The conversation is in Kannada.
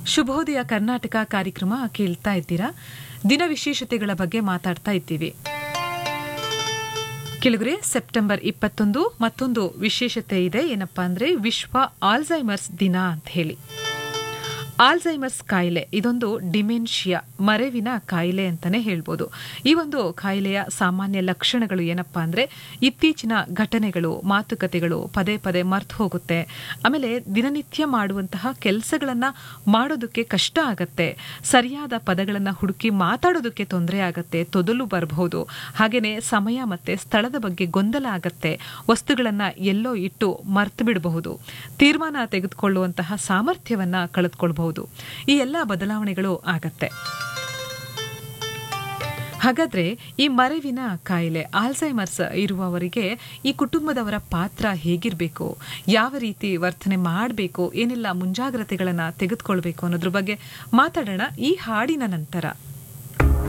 ಶುಭೋದಯ ಕರ್ನಾಟಕ ಕಾರ್ಯಕ್ರಮ ಕೇಳ್ತಾ ಇದ್ದೀರಾ ದಿನ ವಿಶೇಷತೆಗಳ ಬಗ್ಗೆ ಮಾತಾಡ್ತಾ ಇದ್ದೀವಿ ಕೆಲವರೆ ಸೆಪ್ಟೆಂಬರ್ ಇಪ್ಪತ್ತೊಂದು ಮತ್ತೊಂದು ವಿಶೇಷತೆ ಇದೆ ಏನಪ್ಪಾ ಅಂದ್ರೆ ವಿಶ್ವ ಆಲ್ಝೈಮರ್ಸ್ ದಿನ ಅಂತ ಹೇಳಿ ಆಲ್ಝೈಮರ್ಸ್ ಕಾಯಿಲೆ ಇದೊಂದು ಡಿಮೆನ್ಷಿಯಾ ಮರೆವಿನ ಕಾಯಿಲೆ ಅಂತಾನೆ ಹೇಳ್ಬೋದು ಈ ಒಂದು ಕಾಯಿಲೆಯ ಸಾಮಾನ್ಯ ಲಕ್ಷಣಗಳು ಏನಪ್ಪಾ ಅಂದ್ರೆ ಇತ್ತೀಚಿನ ಘಟನೆಗಳು ಮಾತುಕತೆಗಳು ಪದೇ ಪದೇ ಮರ್ತು ಹೋಗುತ್ತೆ ಆಮೇಲೆ ದಿನನಿತ್ಯ ಮಾಡುವಂತಹ ಕೆಲಸಗಳನ್ನ ಮಾಡೋದಕ್ಕೆ ಕಷ್ಟ ಆಗತ್ತೆ ಸರಿಯಾದ ಪದಗಳನ್ನ ಹುಡುಕಿ ಮಾತಾಡೋದಕ್ಕೆ ತೊಂದರೆ ಆಗತ್ತೆ ತೊದಲು ಬರಬಹುದು ಹಾಗೇನೆ ಸಮಯ ಮತ್ತೆ ಸ್ಥಳದ ಬಗ್ಗೆ ಗೊಂದಲ ಆಗತ್ತೆ ವಸ್ತುಗಳನ್ನ ಎಲ್ಲೋ ಇಟ್ಟು ಮರ್ತು ಬಿಡಬಹುದು ತೀರ್ಮಾನ ತೆಗೆದುಕೊಳ್ಳುವಂತಹ ಸಾಮರ್ಥ್ಯವನ್ನ ಕಳೆದುಕೊಳ್ಬಹುದು ಈ ಎಲ್ಲ ಬದಲಾವಣೆಗಳು ಆಗತ್ತೆ ಹಾಗಾದ್ರೆ ಈ ಮರೆವಿನ ಕಾಯಿಲೆ ಆಲ್ಝೈಮರ್ಸ್ ಇರುವವರಿಗೆ ಈ ಕುಟುಂಬದವರ ಪಾತ್ರ ಹೇಗಿರಬೇಕು ಯಾವ ರೀತಿ ವರ್ತನೆ ಮಾಡಬೇಕು ಏನೆಲ್ಲ ಮುಂಜಾಗ್ರತೆಗಳನ್ನ ತೆಗೆದುಕೊಳ್ಬೇಕು ಅನ್ನೋದ್ರ ಬಗ್ಗೆ ಮಾತಾಡೋಣ ಈ ಹಾಡಿನ ನಂತರ